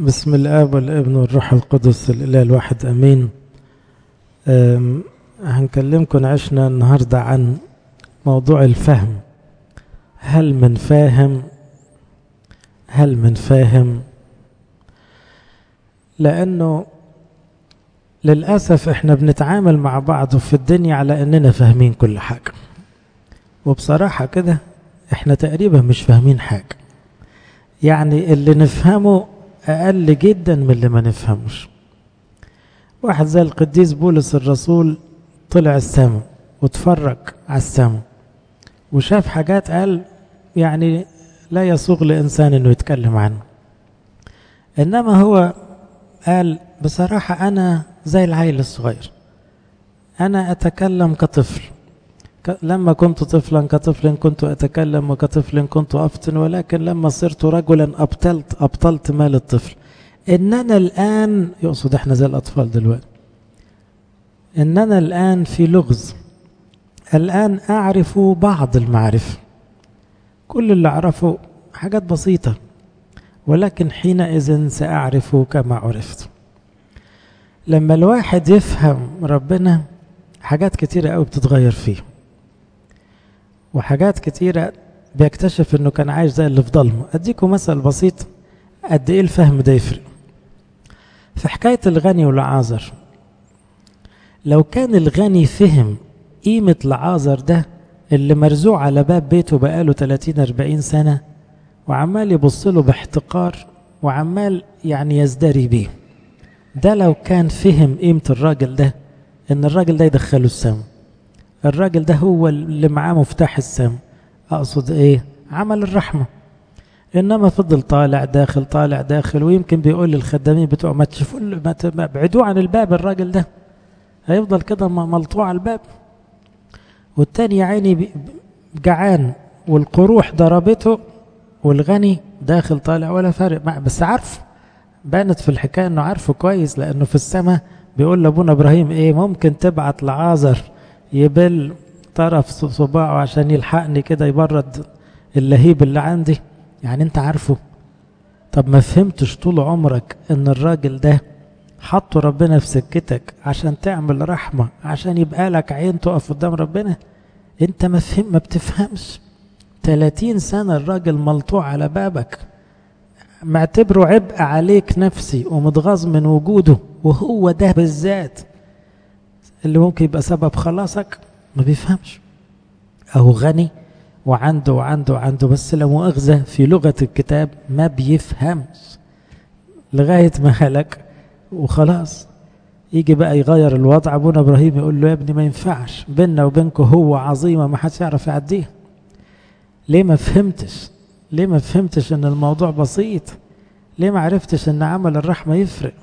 بسم الآب والابن والروح القدس الإله الواحد أمين أم، هنكلمكم عشنا النهاردة عن موضوع الفهم هل من فاهم هل من فاهم لأنه للأسف احنا بنتعامل مع بعض في الدنيا على أننا فاهمين كل حاجة وبصراحة كده احنا تقريبا مش فاهمين حاجة يعني اللي نفهمه أقل جدا من اللي ما نفهموش واحد زي القديس بولس الرسول طلع السماء واتفرج على السماء وشاف حاجات قال يعني لا يسوغ لإنسان أنه يتكلم عنه إنما هو قال بصراحة أنا زي العيل الصغير أنا أتكلم كطفل ك- لما كنت طفلا كطفل كنت أتكلم وكطفل كنت أفطن ولكن لما صرت رجلا أبطلت أبطلت مال الطفل إننا الآن يقصد إحنا زي الأطفال دلوقتي إننا الآن في لغز الآن أعرف بعض المعرفة كل اللي أعرفه حاجات بسيطة ولكن حينئذ سأعرف كما عرفت لما الواحد يفهم ربنا حاجات كتيرة قوي بتتغير فيه وحاجات كتيرة بيكتشف انه كان عايش زي اللي في ضلمه اديكم مثل بسيط قد ايه الفهم ده يفرق في حكاية الغني والعازر لو كان الغني فهم قيمة العازر ده اللي مرزوع على باب بيته بقاله 30 40 سنة وعمال يبص له باحتقار وعمال يعني يزدري بيه ده لو كان فهم قيمة الراجل ده ان الراجل ده يدخله السما الراجل ده هو اللي معاه مفتاح السما اقصد ايه عمل الرحمة انما فضل طالع داخل طالع داخل ويمكن بيقول للخدامين بتوع ما تشوفوا له- ما ت- ما ابعدوه عن الباب الراجل ده هيفضل كده م- ملطوع على الباب والتاني يا عيني بي- جعان والقروح ضربته والغني داخل طالع ولا فارق معه بس عارفه بانت في الحكايه انه عارفه كويس لانه في السماء بيقول لابونا ابراهيم ايه ممكن تبعت لعازر يبل طرف ص- صباعه عشان يلحقني كده يبرد اللهيب اللي عندي يعني انت عارفه طب ما فهمتش طول عمرك ان الراجل ده حطه ربنا في سكتك عشان تعمل رحمة عشان يبقى لك عين تقف قدام ربنا انت ما فهم ما بتفهمش 30 سنة الراجل ملطوع على بابك معتبره عبء عليك نفسي ومتغاظ من وجوده وهو ده بالذات اللي ممكن يبقى سبب خلاصك ما بيفهمش أو غني وعنده وعنده وعنده بس لا مؤاخذة في لغة الكتاب ما بيفهمش لغاية ما هلك وخلاص يجي بقى يغير الوضع ابونا ابراهيم يقول له يا ابني ما ينفعش بيننا وبينكم هو عظيمه ما حدش يعرف يعديها ليه ما فهمتش ليه ما فهمتش ان الموضوع بسيط ليه ما عرفتش ان عمل الرحمه يفرق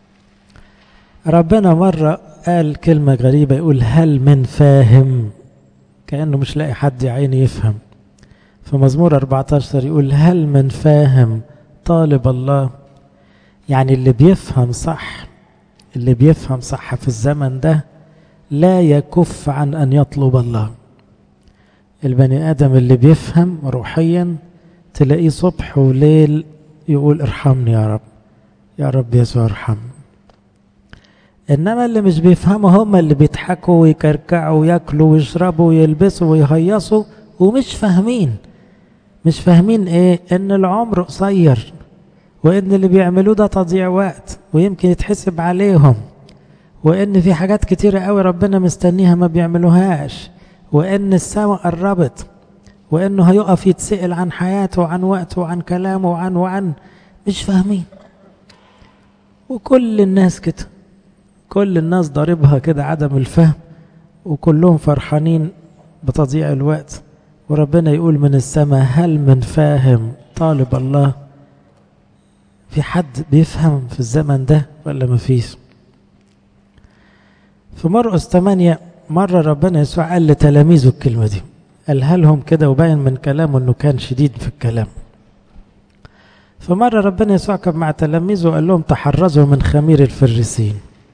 ربنا مره قال كلمه غريبه يقول هل من فاهم كانه مش لاقي حد يا عيني يفهم في مزمور 14 يقول هل من فاهم طالب الله يعني اللي بيفهم صح اللي بيفهم صح في الزمن ده لا يكف عن أن يطلب الله البني آدم اللي بيفهم روحيا تلاقيه صبح وليل يقول ارحمني يا رب يا رب يسوع ارحمني إنما اللي مش بيفهموا هم اللي بيضحكوا ويكركعوا وياكلوا ويشربوا ويلبسوا ويهيصوا ومش فاهمين مش فاهمين ايه ان العمر قصير وان اللي بيعملوه ده تضييع وقت ويمكن يتحسب عليهم وان في حاجات كتيرة قوي ربنا مستنيها ما بيعملوهاش وان السماء قربت وانه هيقف يتسأل عن حياته وعن وقته وعن كلامه وعن وعن مش فاهمين وكل الناس كده كل الناس ضاربها كده عدم الفهم وكلهم فرحانين بتضييع الوقت وربنا يقول من السماء هل من فاهم طالب الله في حد بيفهم في الزمن ده ولا مفيش في مرقس 8 مرة ربنا يسوع قال لتلاميذه الكلمة دي قالها لهم كده وباين من كلامه انه كان شديد في الكلام فمرة ربنا يسوع كان مع تلاميذه وقال لهم تحرزوا من خمير الفريسين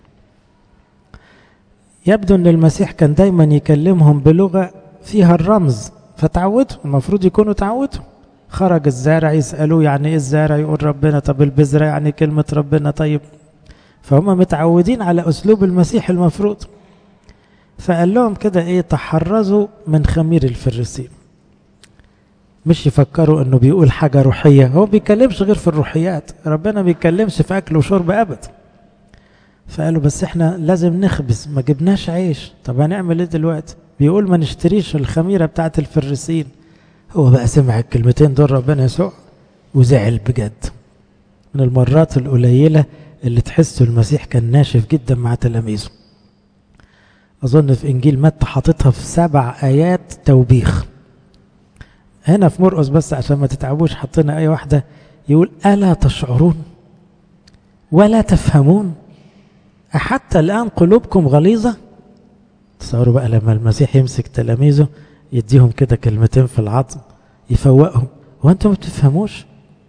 يبدو ان المسيح كان دايما يكلمهم بلغة فيها الرمز فتعودوا المفروض يكونوا تعودوا خرج الزارع يسألوه يعني ايه الزارع يقول ربنا طب البذرة يعني كلمة ربنا طيب فهم متعودين على أسلوب المسيح المفروض فقال لهم كده ايه تحرزوا من خمير الفريسين مش يفكروا انه بيقول حاجة روحية هو بيكلمش غير في الروحيات ربنا بيكلمش في اكل وشرب ابدا فقالوا بس احنا لازم نخبز ما جبناش عيش طب هنعمل ايه دلوقتي بيقول ما نشتريش الخميرة بتاعت الفريسين هو بقى سمع الكلمتين دول ربنا يسوع وزعل بجد من المرات القليلة اللي تحسوا المسيح كان ناشف جدا مع تلاميذه أظن في إنجيل متى حاططها في سبع آيات توبيخ هنا في مرقس بس عشان ما تتعبوش حطينا آية واحدة يقول ألا تشعرون ولا تفهمون أحتى الآن قلوبكم غليظة تصوروا بقى لما المسيح يمسك تلاميذه يديهم كده كلمتين في العظم يفوقهم هو انتم ما بتفهموش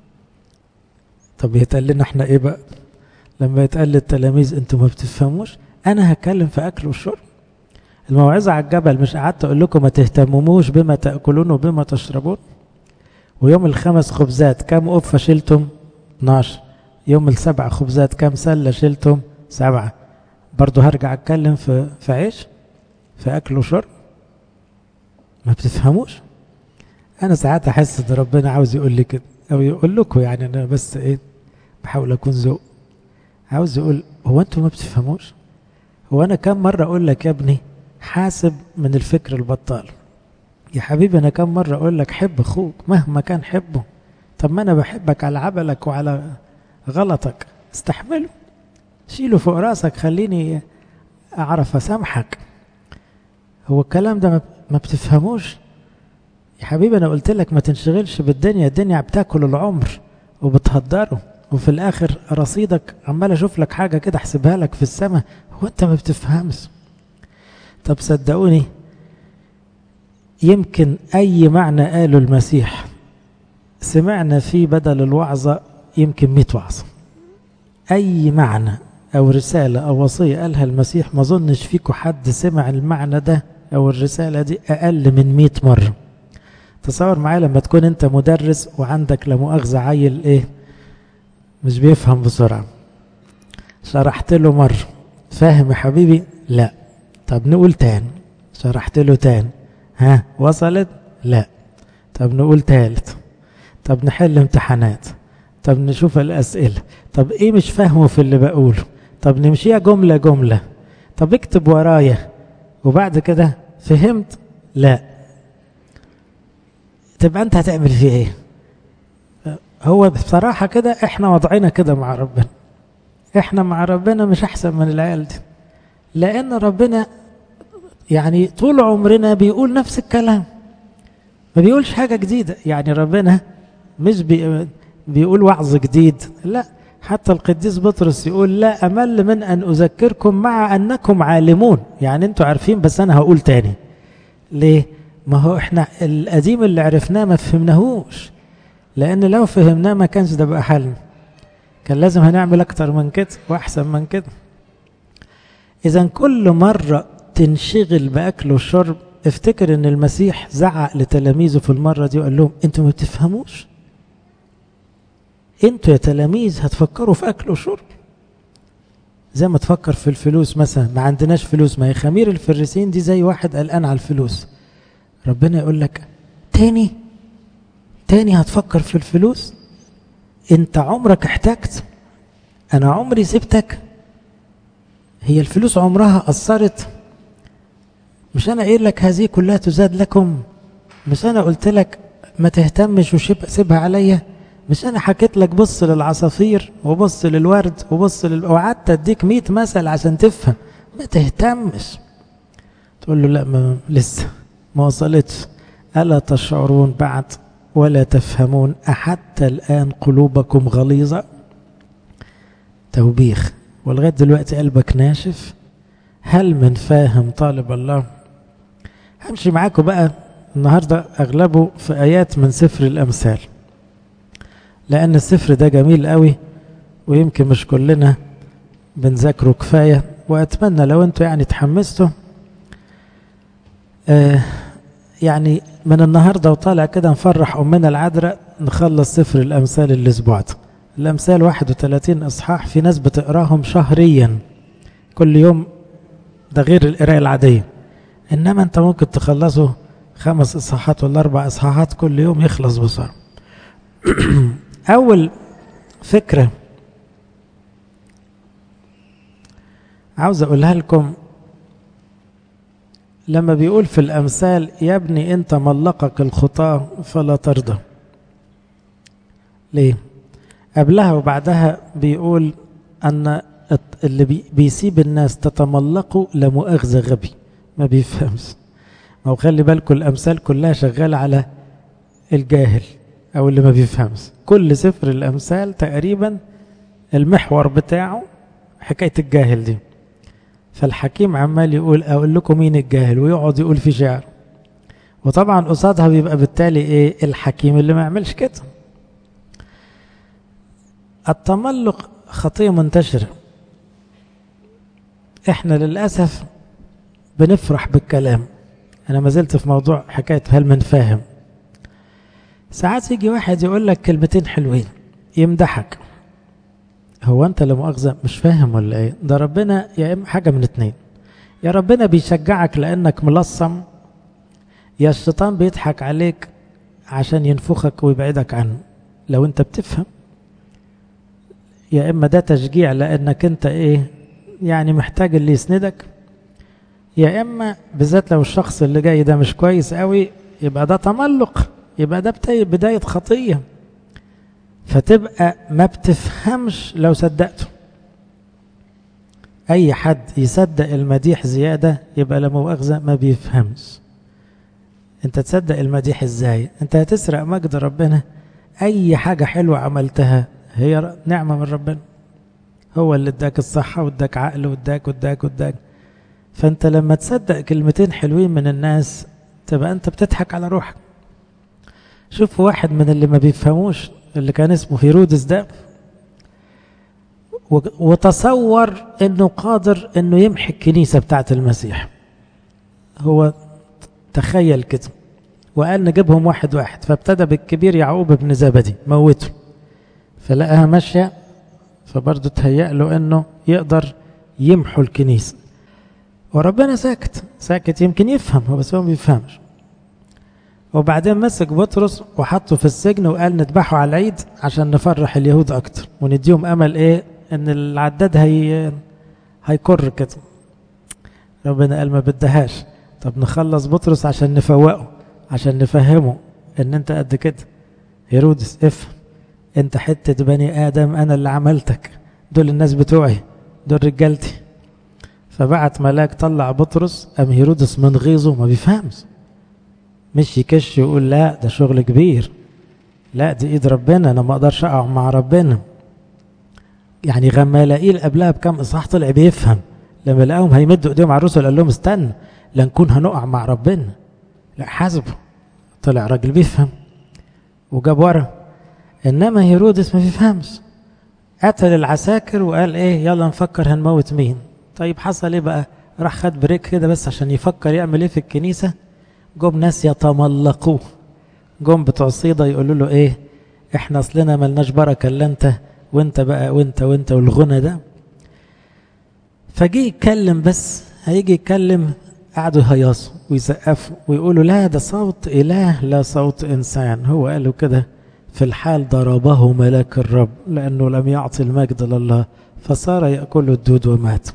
طب يتقال لنا احنا ايه بقى لما يتقال للتلاميذ انتم ما بتفهموش انا هتكلم في اكل وشرب الموعظة على الجبل مش قعدت اقول لكم ما تهتموش بما تاكلون وبما تشربون ويوم الخمس خبزات كم قفة شلتم 12 يوم السبع خبزات كم سلة شلتم سبعة برضو هرجع اتكلم في في عيش في اكل وشرب ما بتفهموش انا ساعات احس ان ربنا عاوز يقول لي كده او يقول لكم يعني انا بس ايه بحاول اكون ذوق عاوز يقول هو انتوا ما بتفهموش هو انا كم مره اقول لك يا ابني حاسب من الفكر البطال يا حبيبي انا كم مره اقول لك حب اخوك مهما كان حبه طب ما انا بحبك على عبلك وعلى غلطك استحمله شيله فوق راسك خليني اعرف اسامحك هو الكلام ده ما بتفهموش يا حبيبي انا قلت لك ما تنشغلش بالدنيا الدنيا بتاكل العمر وبتهدره وفي الاخر رصيدك عمال اشوف لك حاجه كده احسبها لك في السماء هو انت ما بتفهمش طب صدقوني يمكن اي معنى قاله المسيح سمعنا فيه بدل الوعظه يمكن 100 وعظه اي معنى او رساله او وصيه قالها المسيح ما اظنش فيكم حد سمع المعنى ده او الرساله دي اقل من 100 مره تصور معايا لما تكون انت مدرس وعندك لا مؤاخذه عيل ايه مش بيفهم بسرعه شرحت له مره فاهم يا حبيبي لا طب نقول تاني شرحت له تاني ها وصلت لا طب نقول تالت طب نحل امتحانات طب نشوف الاسئله طب ايه مش فاهمه في اللي بقوله طب نمشيها جمله جمله طب اكتب ورايا وبعد كده فهمت لا تبقى انت هتعمل فيه ايه هو بصراحة كده احنا وضعنا كده مع ربنا احنا مع ربنا مش احسن من العيال دي لان ربنا يعني طول عمرنا بيقول نفس الكلام ما بيقولش حاجة جديدة يعني ربنا مش بي بيقول وعظ جديد لا حتى القديس بطرس يقول لا أمل من أن أذكركم مع أنكم عالمون يعني أنتوا عارفين بس أنا هقول تاني ليه ما هو احنا القديم اللي عرفناه ما فهمناهوش لأن لو فهمناه ما كانش ده بقى حلنا كان لازم هنعمل أكتر من كده وأحسن من كده إذا كل مرة تنشغل بأكل وشرب افتكر ان المسيح زعق لتلاميذه في المرة دي وقال لهم انتوا ما بتفهموش انتوا يا تلاميذ هتفكروا في اكل وشرب زي ما تفكر في الفلوس مثلا ما عندناش فلوس ما هي خمير الفريسين دي زي واحد قلقان على الفلوس ربنا يقول لك تاني تاني هتفكر في الفلوس انت عمرك احتجت انا عمري سبتك هي الفلوس عمرها اثرت مش انا قايل لك هذه كلها تزاد لكم مش انا قلت لك ما تهتمش وسيبها عليا مش انا حكيت لك بص للعصافير وبص للورد وبص لل... وقعدت اديك 100 مثل عشان تفهم ما تهتمش تقول له لا ما لسه ما وصلتش الا تشعرون بعد ولا تفهمون احتى الان قلوبكم غليظه توبيخ ولغايه دلوقتي قلبك ناشف هل من فاهم طالب الله همشي معاكم بقى النهارده اغلبه في ايات من سفر الامثال لان السفر ده جميل قوي ويمكن مش كلنا بنذاكره كفايه واتمنى لو انتوا يعني تحمستوا آه يعني من النهارده وطالع كده نفرح امنا العذراء نخلص سفر الأمثال الأسبوع ده الأمثال 31 إصحاح في ناس بتقراهم شهريا كل يوم ده غير القراية العادية إنما أنت ممكن تخلصه خمس إصحاحات ولا أربع إصحاحات كل يوم يخلص بسرعة أول فكرة عاوز أقولها لكم لما بيقول في الأمثال يا ابني أنت ملقك الخطاة فلا ترضى ليه قبلها وبعدها بيقول أن اللي بيسيب الناس تتملقوا لمؤاخذة غبي ما بيفهمش ما هو خلي بالكم الأمثال كلها شغالة على الجاهل أو اللي ما بيفهمش كل سفر الأمثال تقريبا المحور بتاعه حكاية الجاهل دي فالحكيم عمال يقول أقول لكم مين الجاهل ويقعد يقول في شعر وطبعا قصادها بيبقى بالتالي إيه الحكيم اللي ما يعملش كده التملق خطية منتشرة احنا للأسف بنفرح بالكلام أنا ما زلت في موضوع حكاية هل من فاهم ساعات يجي واحد يقول لك كلمتين حلوين يمدحك هو أنت لمؤاخذة مش فاهم ولا إيه ده ربنا يا إما حاجة من اتنين يا ربنا بيشجعك لأنك ملصم يا الشيطان بيضحك عليك عشان ينفخك ويبعدك عنه لو أنت بتفهم يا إما ده تشجيع لأنك أنت إيه يعني محتاج اللي يسندك يا إما بالذات لو الشخص اللي جاي ده مش كويس قوي يبقى ده تملق يبقى ده بداية خطية فتبقى ما بتفهمش لو صدقته أي حد يصدق المديح زيادة يبقى لا مؤاخذة ما بيفهمش أنت تصدق المديح إزاي أنت هتسرق مجد ربنا أي حاجة حلوة عملتها هي نعمة من ربنا هو اللي اداك الصحة واداك عقل واداك واداك واداك فانت لما تصدق كلمتين حلوين من الناس تبقى انت بتضحك على روحك شوف واحد من اللي ما بيفهموش اللي كان اسمه هيرودس ده وتصور انه قادر انه يمحي الكنيسة بتاعت المسيح هو تخيل كده وقال نجيبهم واحد واحد فابتدى بالكبير يعقوب بن زبدي موته فلقاها ماشية فبرضه تهيأ له انه يقدر يمحو الكنيسة وربنا ساكت ساكت يمكن يفهم هو بس هو ما بيفهمش وبعدين مسك بطرس وحطه في السجن وقال نذبحه على العيد عشان نفرح اليهود اكتر ونديهم امل ايه ان العداد هي هيكر كده ربنا قال ما بدهاش طب نخلص بطرس عشان نفوقه عشان نفهمه ان انت قد كده هيرودس افهم انت حتة بني ادم انا اللي عملتك دول الناس بتوعي دول رجالتي فبعت ملاك طلع بطرس ام هيرودس من غيظه ما بيفهمش مش يكش يقول لا ده شغل كبير لا دي ايد ربنا انا ما اقدرش اقع مع ربنا يعني غمالائيل قبلها بكم اصحاح طلع بيفهم لما لقاهم هيمدوا ايديهم على الرسل قال لهم استنى لا نكون هنقع مع ربنا لا حاسبه طلع راجل بيفهم وجاب ورا انما هيرودس ما بيفهمش قتل العساكر وقال ايه يلا نفكر هنموت مين طيب حصل ايه بقى راح خد بريك كده بس عشان يفكر يعمل ايه في الكنيسه جم ناس يتملقوه جم بتوع صيدا يقولوا له ايه احنا اصلنا ملناش بركه الا انت وانت بقى وانت وانت والغنى ده فجي يتكلم بس هيجي يتكلم قعدوا يهيصوا ويسقفوا ويقولوا لا ده صوت اله لا صوت انسان هو قالوا كده في الحال ضربه ملاك الرب لانه لم يعطي المجد لله فصار ياكل الدود ومات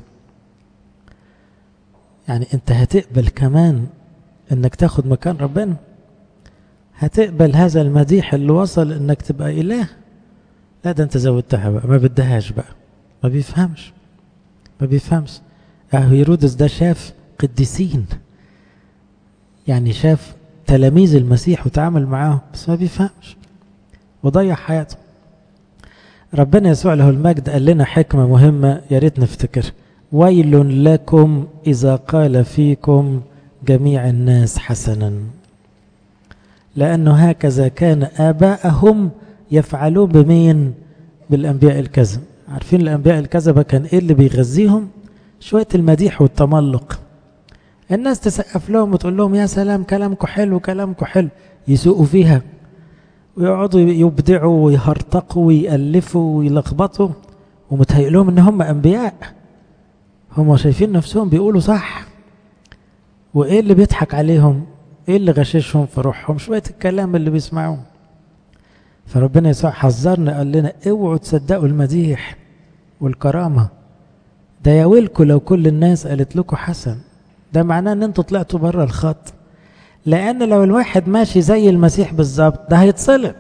يعني انت هتقبل كمان انك تاخد مكان ربنا هتقبل هذا المديح اللي وصل انك تبقى اله لا ده انت زودتها بقى ما بدهاش بقى ما بيفهمش ما بيفهمش هيرودس ده شاف قديسين يعني شاف تلاميذ المسيح وتعامل معاهم بس ما بيفهمش وضيع حياته ربنا يسوع له المجد قال لنا حكمة مهمة يا ريت نفتكر ويل لكم إذا قال فيكم جميع الناس حسنا لأنه هكذا كان آباءهم يفعلون بمين بالأنبياء الكذب عارفين الأنبياء الكذبة كان إيه اللي بيغذيهم شوية المديح والتملق الناس تسقف لهم وتقول لهم يا سلام كلامكم حلو كلامكم حلو يسوقوا فيها ويقعدوا يبدعوا ويهرطقوا ويألفوا ويلخبطوا ومتهيئ لهم ان هم انبياء هم شايفين نفسهم بيقولوا صح وايه اللي بيضحك عليهم ايه اللي غششهم في روحهم شويه الكلام اللي بيسمعوه فربنا يسوع حذرنا قال لنا اوعوا تصدقوا المديح والكرامه ده يا ويلكم لو كل الناس قالت لكم حسن ده معناه ان انتوا طلعتوا بره الخط لان لو الواحد ماشي زي المسيح بالظبط ده هيتصلب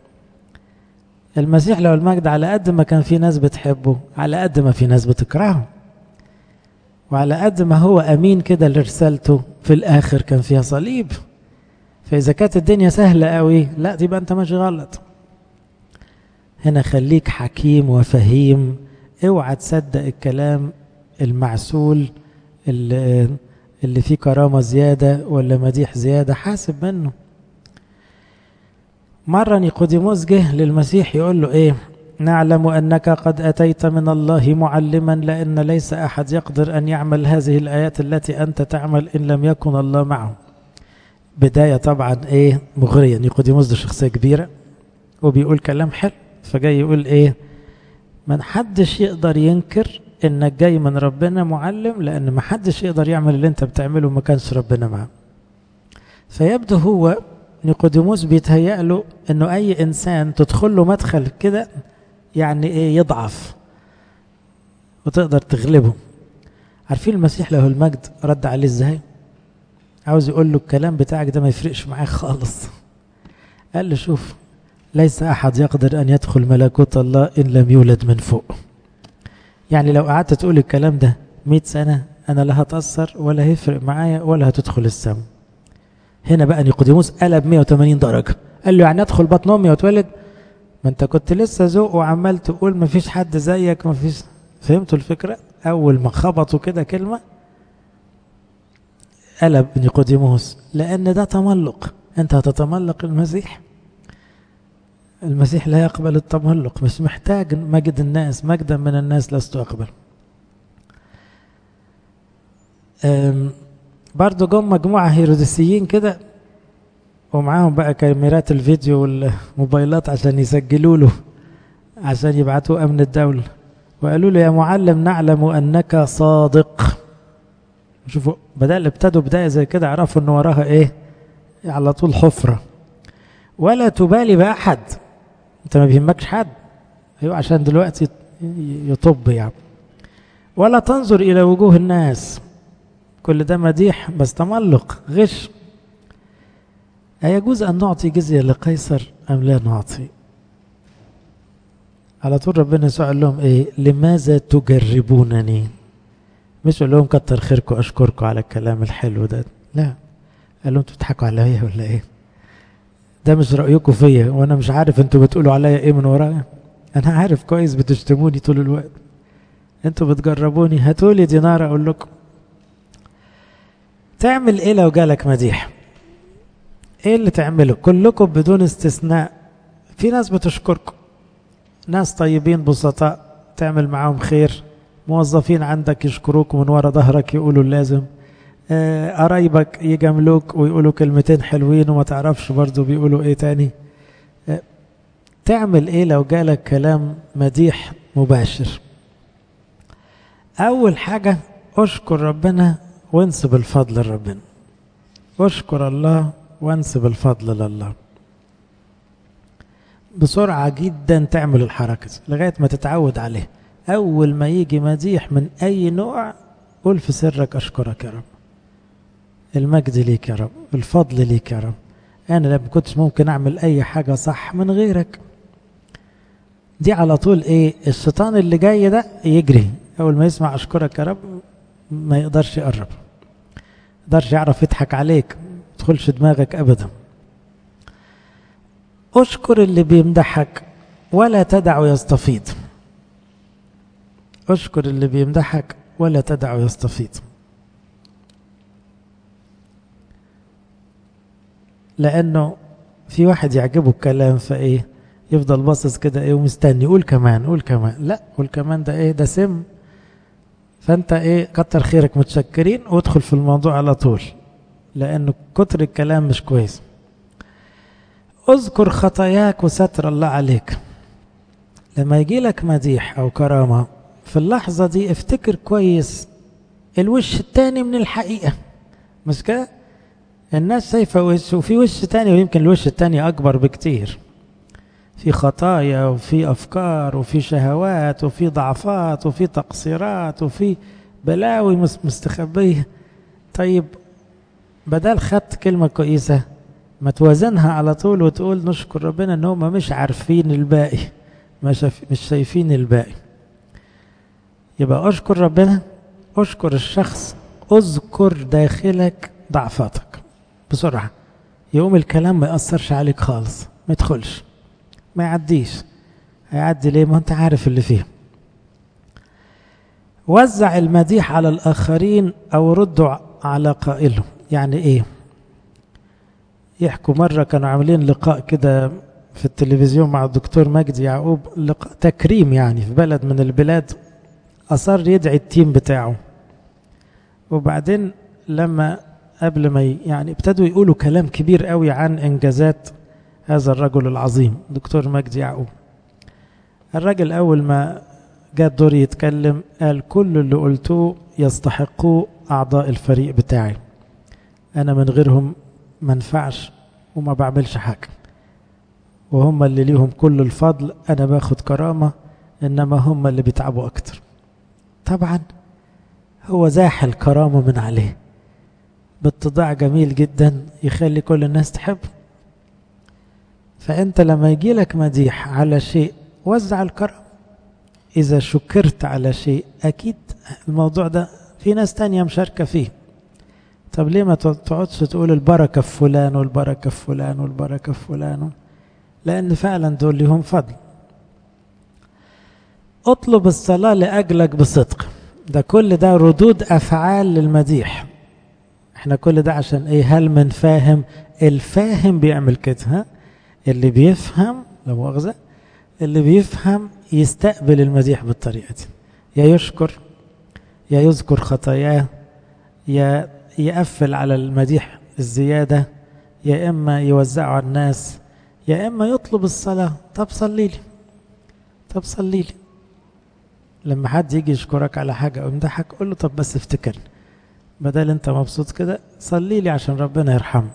المسيح لو المجد على قد ما كان في ناس بتحبه على قد ما في ناس بتكرهه وعلى قد ما هو امين كده لرسالته في الاخر كان فيها صليب فاذا كانت الدنيا سهله قوي لا يبقى انت ماشي غلط هنا خليك حكيم وفهيم اوعى تصدق الكلام المعسول اللي, اللي فيه كرامة زيادة ولا مديح زيادة حاسب منه مرة نيقوديموس جه للمسيح يقول له ايه نعلم أنك قد أتيت من الله معلما لأن ليس أحد يقدر أن يعمل هذه الآيات التي أنت تعمل إن لم يكن الله معه بداية طبعا إيه مغرية نيقوديموس ده شخصية كبيرة وبيقول كلام حلو فجاي يقول إيه من حدش يقدر ينكر إنك جاي من ربنا معلم لأن ما حدش يقدر يعمل اللي أنت بتعمله ما كانش ربنا معه فيبدو هو نيقوديموس بيتهيأ له إنه أي إنسان تدخل له مدخل كده يعني ايه يضعف وتقدر تغلبه عارفين المسيح له المجد رد عليه ازاي عاوز يقول له الكلام بتاعك ده ما يفرقش معاك خالص قال له شوف ليس احد يقدر ان يدخل ملكوت الله ان لم يولد من فوق يعني لو قعدت تقول الكلام ده مئة سنة أنا لا هتأثر ولا هيفرق معايا ولا هتدخل السم هنا بقى نيقوديموس قلب 180 درجة قال له يعني أدخل بطن أمي واتولد ما انت كنت لسه ذوق وعمال تقول ما فيش حد زيك ما فيش فهمتوا الفكرة اول ما خبطوا كده كلمة قلب نيقوديموس لان ده تملق انت هتتملق المسيح المسيح لا يقبل التملق مش محتاج مجد الناس مجدا من الناس لست اقبل برضو جم مجموعة هيروديسيين كده ومعاهم بقى كاميرات الفيديو والموبايلات عشان يسجلوا له عشان يبعتوه امن الدولة وقالوا له يا معلم نعلم انك صادق شوفوا بدأ ابتدوا بداية زي كده عرفوا ان وراها ايه على طول حفرة ولا تبالي بأحد انت ما بيهمكش حد ايوه عشان دلوقتي يطب يعني ولا تنظر الى وجوه الناس كل ده مديح بس تملق غش أيجوز أن نعطي جزية لقيصر أم لا نعطي على طول ربنا يسوع قال لهم إيه لماذا تجربونني مش قال لهم كتر خيركم أشكركم على الكلام الحلو ده لا قال لهم انتوا بتضحكوا عليا ولا إيه ده مش رأيكم فيا وأنا مش عارف انتوا بتقولوا عليا إيه من ورايا أنا عارف كويس بتشتموني طول الوقت انتوا بتجربوني هاتولي دينار أقول لكم تعمل إيه لو جالك مديح ايه اللي تعمله كلكم بدون استثناء في ناس بتشكركم ناس طيبين بسطاء تعمل معاهم خير موظفين عندك يشكروك من ورا ظهرك يقولوا اللازم قرايبك يجاملوك ويقولوا كلمتين حلوين وما تعرفش برضو بيقولوا ايه تاني تعمل ايه لو جالك كلام مديح مباشر اول حاجة اشكر ربنا وانسب الفضل لربنا اشكر الله وانسب الفضل لله بسرعة جدا تعمل الحركة لغاية ما تتعود عليه أول ما يجي مديح من أي نوع قول في سرك أشكرك يا رب المجد ليك يا رب الفضل ليك يا رب أنا لما كنتش ممكن أعمل أي حاجة صح من غيرك دي على طول إيه الشيطان اللي جاي ده يجري أول ما يسمع أشكرك يا رب ما يقدرش يقرب يقدرش يعرف يضحك عليك تدخلش دماغك ابدا اشكر اللي بيمدحك ولا تدعه يستفيض اشكر اللي بيمدحك ولا تدعه يستفيض لانه في واحد يعجبه الكلام فايه يفضل باصص كده ايه ومستني قول كمان قول كمان لا قول كمان ده ايه ده سم فانت ايه كتر خيرك متشكرين وادخل في الموضوع على طول لأنه كتر الكلام مش كويس اذكر خطاياك وستر الله عليك لما يجي لك مديح او كرامه في اللحظه دي افتكر كويس الوش التاني من الحقيقه مش كده الناس شايفه وش وفي وش تاني ويمكن الوش التاني اكبر بكتير في خطايا وفي افكار وفي شهوات وفي ضعفات وفي تقصيرات وفي بلاوي مستخبيه طيب بدل خدت كلمه كويسه ما توازنها على طول وتقول نشكر ربنا ان هم مش عارفين الباقي مش مش شايفين الباقي يبقى اشكر ربنا اشكر الشخص اذكر داخلك ضعفاتك بسرعه يقوم الكلام ما ياثرش عليك خالص ما يدخلش ما يعديش هيعدي ليه ما انت عارف اللي فيه وزع المديح على الآخرين أو ردوا على قائله يعني إيه يحكوا مرة كانوا عاملين لقاء كده في التلفزيون مع الدكتور مجدي يعقوب لقاء تكريم يعني في بلد من البلاد أصر يدعي التيم بتاعه وبعدين لما قبل ما يعني ابتدوا يقولوا كلام كبير قوي عن إنجازات هذا الرجل العظيم دكتور مجدي يعقوب الراجل أول ما جاء دور يتكلم قال كل اللي قلتوه يستحقوه أعضاء الفريق بتاعي أنا من غيرهم ما انفعش وما بعملش حاجة وهم اللي ليهم كل الفضل أنا باخد كرامة إنما هم اللي بيتعبوا أكتر طبعا هو زاح الكرامة من عليه باتضاع جميل جدا يخلي كل الناس تحبه فأنت لما يجي لك مديح على شيء وزع الكرم إذا شكرت على شيء أكيد الموضوع ده في ناس تانية مشاركة فيه طب ليه ما تقعدش تقول البركة في فلان والبركة في فلان والبركة في فلان لأن فعلا دول لهم فضل اطلب الصلاة لأجلك بصدق ده كل ده ردود أفعال للمديح احنا كل ده عشان ايه هل من فاهم الفاهم بيعمل كده ها اللي بيفهم لا مؤاخذة اللي بيفهم يستقبل المديح بالطريقة دي يا يشكر يا يذكر خطاياه يا يقفل على المديح الزيادة يا إما يوزعه على الناس يا إما يطلب الصلاة طب صلي لي طب صلي لي لما حد يجي يشكرك على حاجة أو يمدحك قول له طب بس افتكرني بدل أنت مبسوط كده صلي لي عشان ربنا يرحمه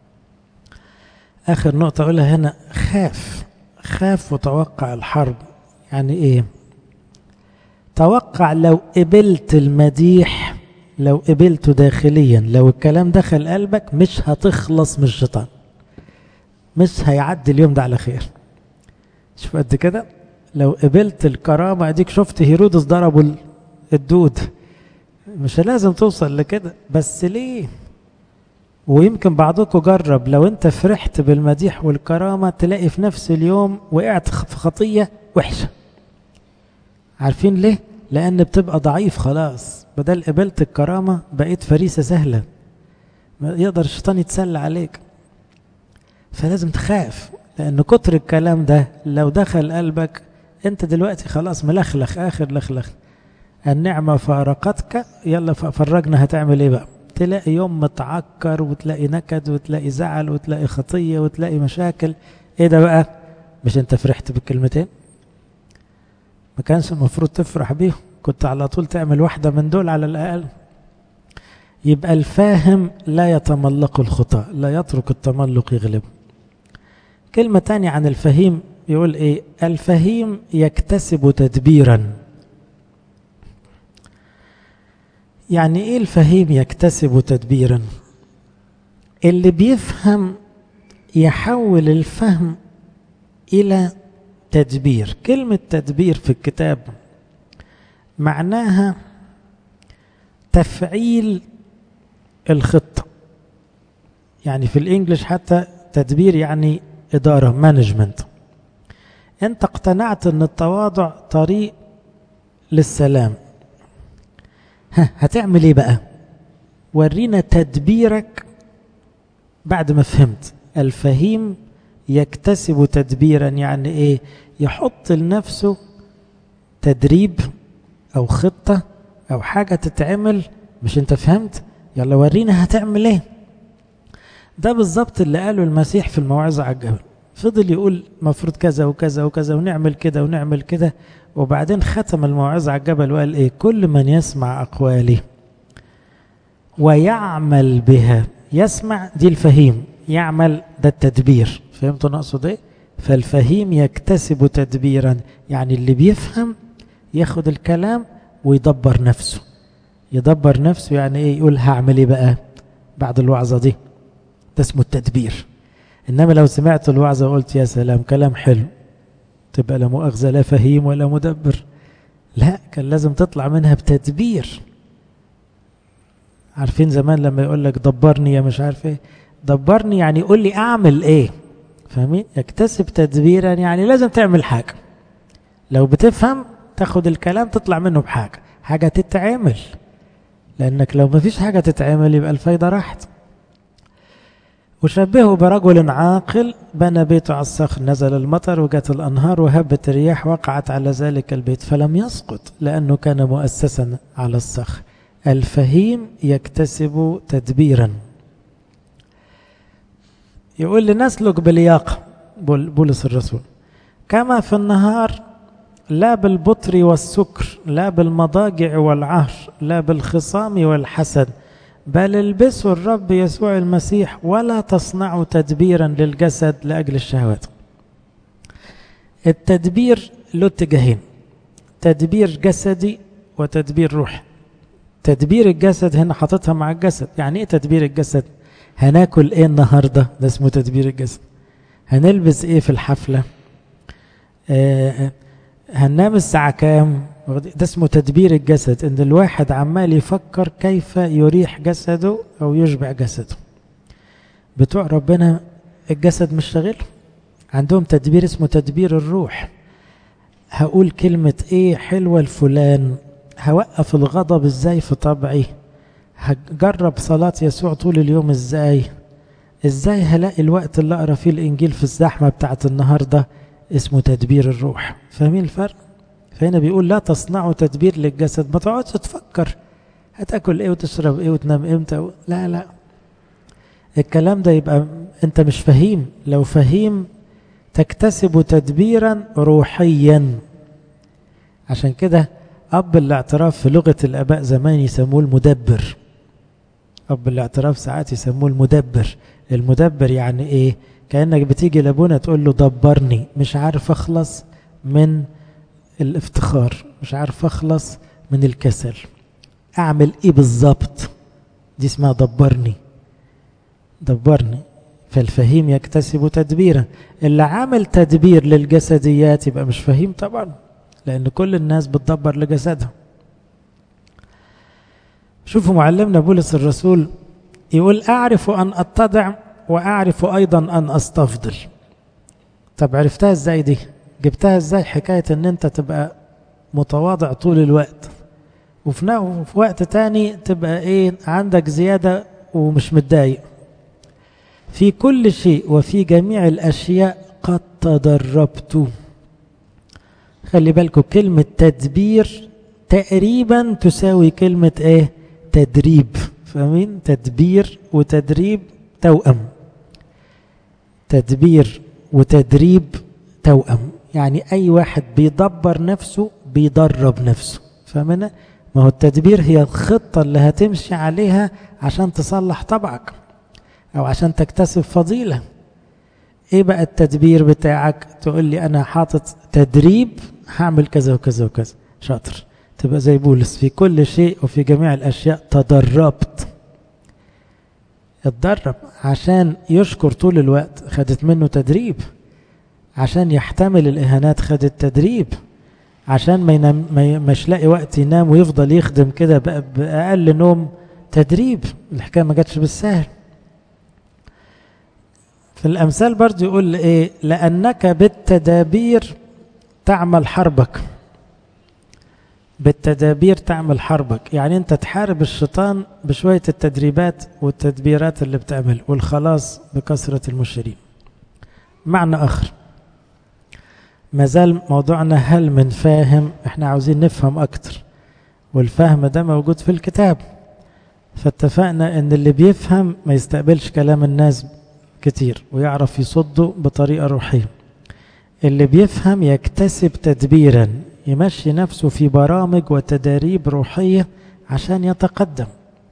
آخر نقطة أقولها هنا خاف خاف وتوقع الحرب يعني إيه توقع لو قبلت المديح لو قبلته داخليا لو الكلام دخل قلبك مش هتخلص من الشيطان مش هيعدي اليوم ده على خير شوف قد كده لو قبلت الكرامة اديك شفت هيرودس ضربوا الدود مش لازم توصل لكده بس ليه ويمكن بعضكم جرب لو انت فرحت بالمديح والكرامة تلاقي في نفس اليوم وقعت في خطية وحشة عارفين ليه؟ لأن بتبقى ضعيف خلاص بدل قبلت الكرامة بقيت فريسة سهلة يقدر الشيطان يتسلى عليك فلازم تخاف لأن كتر الكلام ده لو دخل قلبك انت دلوقتي خلاص ملخلخ آخر لخلخ النعمة فارقتك يلا فرجنا هتعمل ايه بقى تلاقي يوم متعكر وتلاقي نكد وتلاقي زعل وتلاقي خطية وتلاقي مشاكل ايه ده بقى مش انت فرحت بالكلمتين ما كانش المفروض تفرح بيهم كنت على طول تعمل واحدة من دول على الأقل يبقى الفاهم لا يتملق الخطأ لا يترك التملق يغلب كلمة تانية عن الفهيم يقول ايه الفهيم يكتسب تدبيرا يعني ايه الفهيم يكتسب تدبيرا اللي بيفهم يحول الفهم الى تدبير كلمة تدبير في الكتاب معناها تفعيل الخطة يعني في الانجليش حتى تدبير يعني إدارة مانجمنت أنت اقتنعت أن التواضع طريق للسلام ها هتعمل ايه بقى ورينا تدبيرك بعد ما فهمت الفهيم يكتسب تدبيرا يعني ايه يحط لنفسه تدريب او خطة او حاجة تتعمل مش انت فهمت يلا ورينا هتعمل ايه ده بالظبط اللي قاله المسيح في الموعظة على الجبل فضل يقول مفروض كذا وكذا وكذا ونعمل كده ونعمل كده وبعدين ختم الموعظة على الجبل وقال ايه كل من يسمع أقوالي ويعمل بها يسمع دي الفهيم يعمل ده التدبير فهمتوا نقصد ايه فالفهيم يكتسب تدبيرا يعني اللي بيفهم ياخد الكلام ويدبر نفسه يدبر نفسه يعني ايه يقول هعمل ايه بقى بعد الوعظة دي ده اسمه التدبير انما لو سمعت الوعظة وقلت يا سلام كلام حلو تبقى لا مؤاخذة لا فهيم ولا مدبر لا كان لازم تطلع منها بتدبير عارفين زمان لما يقول لك دبرني يا مش عارف ايه دبرني يعني يقول لي اعمل ايه فاهمين يكتسب تدبيرا يعني لازم تعمل حاجة لو بتفهم تاخد الكلام تطلع منه بحاجة حاجة تتعمل لأنك لو ما فيش حاجة تتعمل يبقى الفايدة راحت وشبهه برجل عاقل بنى بيته على الصخر نزل المطر وجت الأنهار وهبت الرياح وقعت على ذلك البيت فلم يسقط لأنه كان مؤسسا على الصخر الفهيم يكتسب تدبيرا يقول لنسلك بلياقة بولس الرسول كما في النهار لا بالبطر والسكر لا بالمضاجع والعهر لا بالخصام والحسد بل البسوا الرب يسوع المسيح ولا تصنعوا تدبيرا للجسد لأجل الشهوات التدبير له اتجاهين تدبير جسدي وتدبير روحي تدبير الجسد هنا حاططها مع الجسد يعني ايه تدبير الجسد هناكل ايه النهارده ده اسمه تدبير الجسد هنلبس ايه في الحفله آه هننام الساعه كام ده اسمه تدبير الجسد ان الواحد عمال يفكر كيف يريح جسده او يشبع جسده بتوع ربنا الجسد مش شاغل عندهم تدبير اسمه تدبير الروح هقول كلمة ايه حلوة لفلان هوقف الغضب ازاي في طبعي هجرب صلاة يسوع طول اليوم ازاي ازاي هلاقي الوقت اللي اقرا فيه الانجيل في الزحمة بتاعت النهاردة اسمه تدبير الروح فاهمين الفرق فهنا بيقول لا تصنعوا تدبير للجسد ما تقعدش تفكر هتاكل ايه وتشرب ايه وتنام امتى و... لا لا الكلام ده يبقى انت مش فهيم لو فهيم تكتسب تدبيرا روحيا عشان كده اب الاعتراف في لغه الاباء زمان يسموه المدبر اب الاعتراف ساعات يسموه المدبر المدبر يعني ايه كانك بتيجي لابونا تقول له دبرني مش عارف اخلص من الافتخار مش عارف اخلص من الكسل اعمل ايه بالظبط دي اسمها دبرني دبرني فالفهيم يكتسب تدبيرا اللي عامل تدبير للجسديات يبقى مش فهيم طبعا لان كل الناس بتدبر لجسدها شوفوا معلمنا بولس الرسول يقول اعرف ان اتضع واعرف ايضا ان استفضل طب عرفتها ازاي دي جبتها ازاي حكاية ان انت تبقى متواضع طول الوقت وفي في وقت تاني تبقى ايه عندك زيادة ومش متضايق في كل شيء وفي جميع الاشياء قد تدربت خلي بالكم كلمة تدبير تقريبا تساوي كلمة ايه تدريب فاهمين تدبير وتدريب توأم تدبير وتدريب توأم يعني أي واحد بيدبر نفسه بيدرب نفسه فاهمنا؟ ما هو التدبير هي الخطة اللي هتمشي عليها عشان تصلح طبعك أو عشان تكتسب فضيلة إيه بقى التدبير بتاعك تقول لي أنا حاطط تدريب هعمل كذا وكذا وكذا شاطر تبقى زي بولس في كل شيء وفي جميع الأشياء تدربت اتدرب عشان يشكر طول الوقت خدت منه تدريب عشان يحتمل الإهانات خد التدريب عشان ما ينام ما مش لاقي وقت ينام ويفضل يخدم كده بأقل نوم تدريب الحكاية ما جاتش بالسهل في الأمثال برضو يقول إيه لأنك بالتدابير تعمل حربك بالتدابير تعمل حربك يعني أنت تحارب الشيطان بشوية التدريبات والتدبيرات اللي بتعمل والخلاص بكثرة المشرين معنى آخر ما زال موضوعنا هل من فاهم احنا عاوزين نفهم اكتر والفهم ده موجود في الكتاب فاتفقنا ان اللي بيفهم ما يستقبلش كلام الناس كتير ويعرف يصده بطريقة روحية اللي بيفهم يكتسب تدبيرا يمشي نفسه في برامج وتداريب روحية عشان يتقدم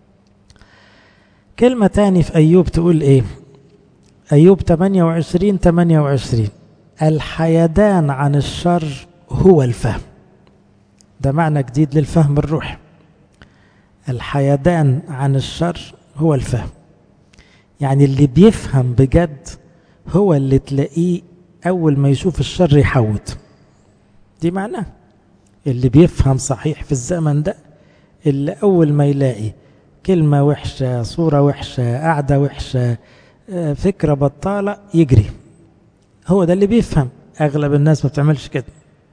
كلمة تاني في أيوب تقول إيه أيوب 28 28 الحيدان عن الشر هو الفهم ده معنى جديد للفهم الروحي الحيدان عن الشر هو الفهم يعني اللي بيفهم بجد هو اللي تلاقيه أول ما يشوف الشر يحود دي معناه اللي بيفهم صحيح في الزمن ده اللي أول ما يلاقي كلمة وحشة صورة وحشة قعدة وحشة فكرة بطالة يجري هو ده اللي بيفهم أغلب الناس ما بتعملش كده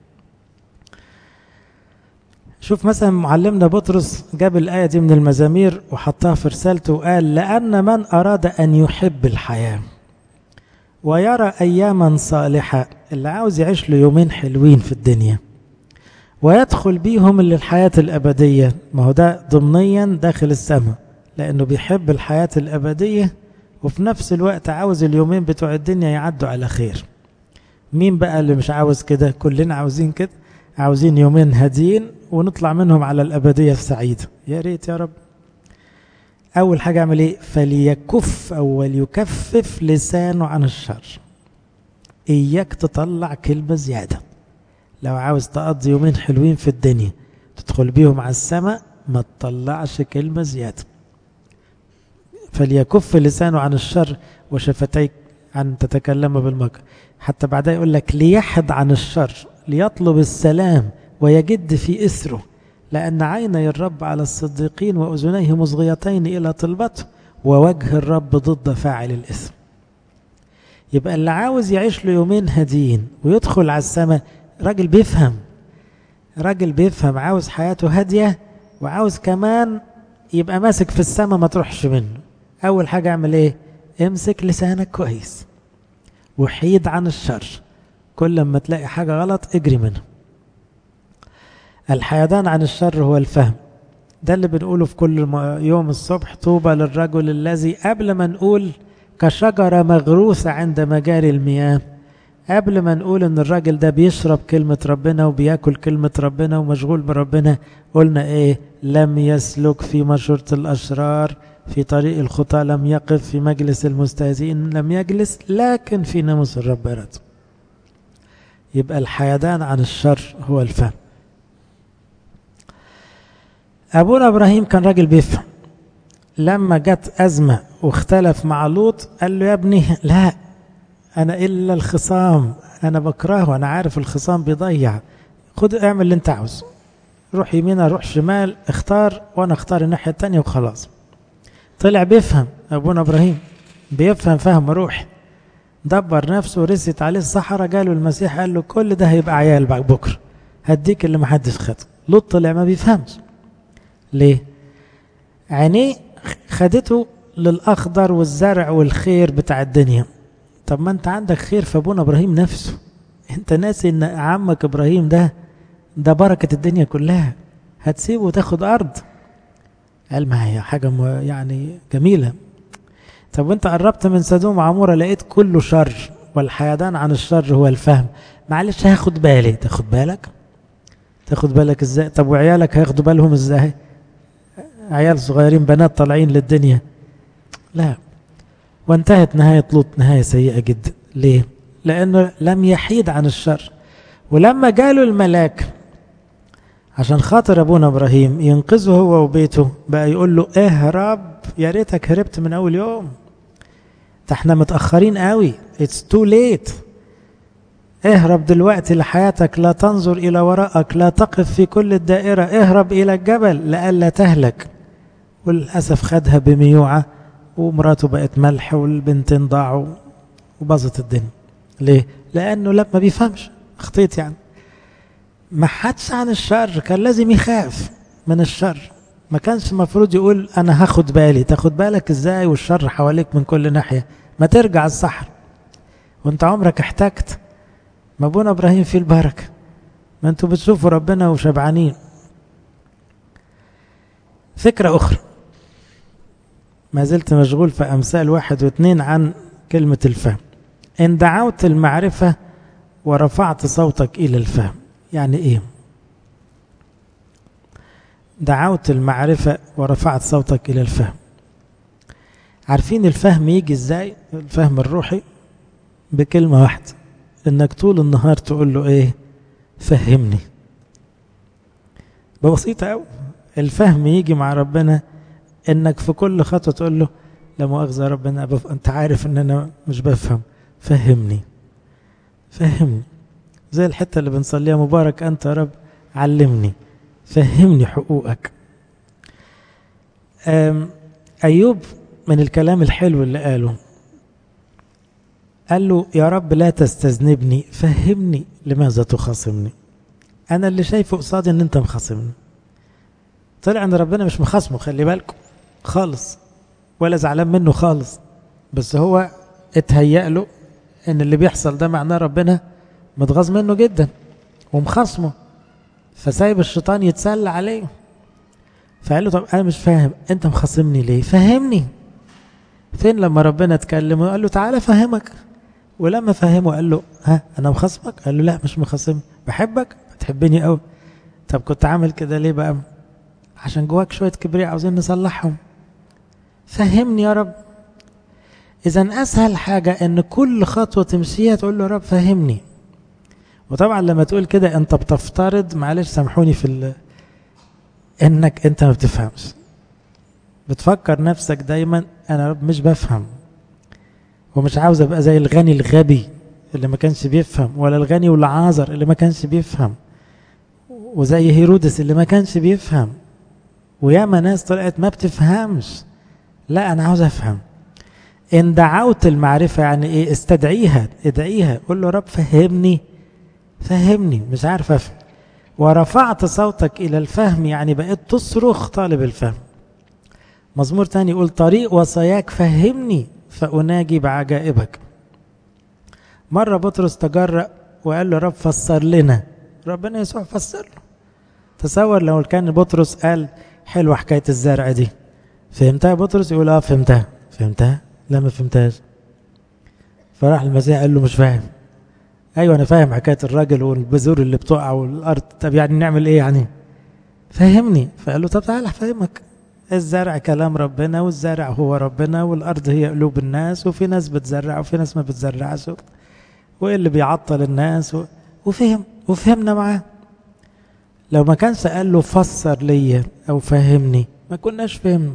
شوف مثلا معلمنا بطرس جاب الآية دي من المزامير وحطها في رسالته وقال لأن من أراد أن يحب الحياة ويرى أياما صالحة اللي عاوز يعيش له يومين حلوين في الدنيا ويدخل بيهم للحياة الأبدية ما هو ده ضمنيا داخل السماء لأنه بيحب الحياة الأبدية وفي نفس الوقت عاوز اليومين بتوع الدنيا يعدوا على خير مين بقى اللي مش عاوز كده كلنا عاوزين كده عاوزين يومين هاديين ونطلع منهم على الأبدية السعيدة يا ريت يا رب أول حاجة أعمل إيه فليكف أو وليكفف لسانه عن الشر إياك تطلع كلمة زيادة لو عاوز تقضي يومين حلوين في الدنيا تدخل بيهم على السماء ما تطلعش كلمة زيادة فليكف لسانه عن الشر وشفتيك عن تتكلم بالمكر حتى بعدها يقول لك ليحد عن الشر ليطلب السلام ويجد في إثره لأن عيني الرب على الصديقين وأذنيه مصغيتين إلى طلبته ووجه الرب ضد فاعل الإثم يبقى اللي عاوز يعيش له يومين هاديين ويدخل على السماء راجل بيفهم راجل بيفهم عاوز حياته هادية وعاوز كمان يبقى ماسك في السماء ما تروحش منه أول حاجة اعمل ايه امسك لسانك كويس وحيد عن الشر كل ما تلاقي حاجة غلط اجري منها الحيدان عن الشر هو الفهم ده اللي بنقوله في كل يوم الصبح طوبى للرجل الذي قبل ما نقول كشجرة مغروسة عند مجاري المياه قبل ما نقول ان الراجل ده بيشرب كلمة ربنا وبياكل كلمة ربنا ومشغول بربنا قلنا ايه لم يسلك في مشورة الأشرار في طريق الخطى لم يقف في مجلس المستهزئين لم يجلس لكن في ناموس الرب رد يبقى الحيدان عن الشر هو الفهم أبونا إبراهيم كان راجل بيفهم لما جت أزمة واختلف مع لوط قال له يا ابني لا أنا إلا الخصام أنا بكرهه أنا عارف الخصام بيضيع خد اعمل اللي أنت عاوزه روح يمين روح شمال اختار وأنا اختار الناحية التانية وخلاص طلع بيفهم أبونا إبراهيم بيفهم فهم روحي دبر نفسه ورست عليه الصحراء جاله المسيح قال له كل ده هيبقى عيال بعد بكرة هديك اللي محدش خده لوط طلع ما بيفهمش ليه عينيه خدته للأخضر والزرع والخير بتاع الدنيا طب ما انت عندك خير في ابونا ابراهيم نفسه انت ناسي ان عمك ابراهيم ده ده بركة الدنيا كلها هتسيبه وتاخد ارض قال ما هي حاجة يعني جميلة طب وانت قربت من سدوم وعمورة لقيت كله شر والحيدان عن الشر هو الفهم معلش هاخد بالي تاخد بالك تاخد بالك ازاي طب وعيالك هياخدوا بالهم ازاي عيال صغيرين بنات طالعين للدنيا لا وانتهت نهاية لوط نهاية سيئة جدا ليه لأنه لم يحيد عن الشر ولما جاله الملاك عشان خاطر أبونا إبراهيم ينقذه هو وبيته بقى يقول له اهرب يا ريتك هربت من أول يوم ده احنا متأخرين قوي it's too late اهرب دلوقتي لحياتك لا تنظر إلى وراءك لا تقف في كل الدائرة اهرب إلى الجبل لئلا تهلك وللأسف خدها بميوعة ومراته بقت ملح والبنتين ضاعوا وباظت الدنيا ليه؟ لأنه لا ما بيفهمش اخطيت يعني ما حدش عن الشر كان لازم يخاف من الشر ما كانش المفروض يقول أنا هاخد بالي تاخد بالك إزاي والشر حواليك من كل ناحية ما ترجع الصحر وانت عمرك احتجت ما ابونا ابراهيم فيه البركه ما انتوا بتشوفوا ربنا وشبعانين فكره اخرى ما زلت مشغول في امثال واحد واثنين عن كلمة الفهم إن دعوت المعرفة ورفعت صوتك إلى الفهم يعني إيه دعوت المعرفة ورفعت صوتك إلى الفهم عارفين الفهم يجي إزاي الفهم الروحي بكلمة واحدة إنك طول النهار تقول له إيه فهمني ببسيطة أوي الفهم يجي مع ربنا إنك في كل خطوة تقول له لا مؤاخذة ربنا بف... أنت عارف إن أنا مش بفهم فهمني فهمني زي الحتة اللي بنصليها مبارك أنت يا رب علمني فهمني حقوقك أيوب من الكلام الحلو اللي قاله قال له يا رب لا تستذنبني فهمني لماذا تخاصمني أنا اللي شايفه قصادي إن أنت مخاصمني طلع إن ربنا مش مخاصمه خلي بالكم خالص ولا زعلان منه خالص بس هو اتهيأ له إن اللي بيحصل ده معناه ربنا متغاظ منه جدا ومخاصمه فسايب الشيطان يتسلى عليه فقال له طب انا مش فاهم انت مخاصمني ليه فهمني فين لما ربنا اتكلم وقال له تعالى فهمك ولما فهمه قال له ها انا مخاصمك قال له لا مش مخاصمني بحبك بتحبني قوي طب كنت عامل كده ليه بقى عشان جواك شويه كبرياء عاوزين نصلحهم فهمني يا رب اذا اسهل حاجه ان كل خطوه تمشيها تقول له يا رب فهمني وطبعا لما تقول كده انت بتفترض معلش سامحوني في ال... انك انت ما بتفهمش بتفكر نفسك دايما انا رب مش بفهم ومش عاوز ابقى زي الغني الغبي اللي ما كانش بيفهم ولا الغني والعازر اللي ما كانش بيفهم وزي هيرودس اللي ما كانش بيفهم وياما ناس طلعت ما بتفهمش لا انا عاوز افهم ان دعوت المعرفة يعني ايه استدعيها ادعيها قول له رب فهمني فهمني مش عارف افهم ورفعت صوتك الى الفهم يعني بقيت تصرخ طالب الفهم مزمور تاني يقول طريق وصاياك فهمني فأناجي بعجائبك مرة بطرس تجرأ وقال له رب فسر لنا ربنا يسوع فسر له تصور لو كان بطرس قال حلوة حكاية الزرع دي فهمتها بطرس يقول اه فهمتها فهمتها لا ما فهمتهاش فراح المسيح قال له مش فاهم ايوه انا فاهم حكايه الراجل والبذور اللي بتقع والارض طب يعني نعمل ايه يعني فهمني فقال له طب تعالى افهمك الزرع كلام ربنا والزرع هو ربنا والارض هي قلوب الناس وفي ناس بتزرع وفي ناس ما بتزرعش وايه اللي بيعطل الناس و... وفهم وفهمنا معاه لو ما كانش قال له فسر ليا او فهمني ما كناش فهمنا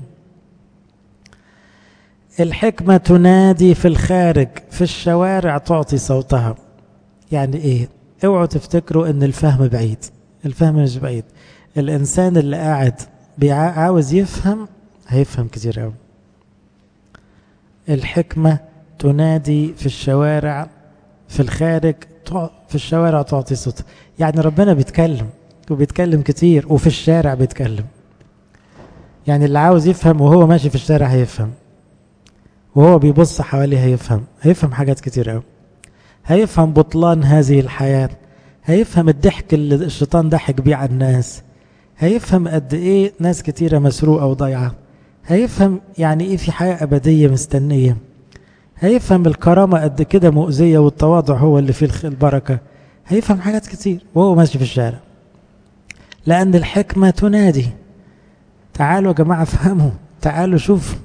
الحكمة تنادي في الخارج في الشوارع تعطي صوتها يعني ايه اوعوا تفتكروا ان الفهم بعيد الفهم مش بعيد الانسان اللي قاعد عاوز يفهم هيفهم كتير قوي الحكمة تنادي في الشوارع في الخارج في الشوارع تعطي صوت يعني ربنا بيتكلم وبيتكلم كتير وفي الشارع بيتكلم يعني اللي عاوز يفهم وهو ماشي في الشارع هيفهم وهو بيبص حواليه هيفهم هيفهم حاجات كتير قوي هيفهم بطلان هذه الحياة هيفهم الضحك اللي الشيطان ضحك بيه على الناس هيفهم قد ايه ناس كتيرة مسروقة وضيعة هيفهم يعني ايه في حياة أبدية مستنية هيفهم الكرامة قد كده مؤذية والتواضع هو اللي فيه البركة هيفهم حاجات كتير وهو ماشي في الشارع لأن الحكمة تنادي تعالوا يا جماعة افهموا تعالوا شوفوا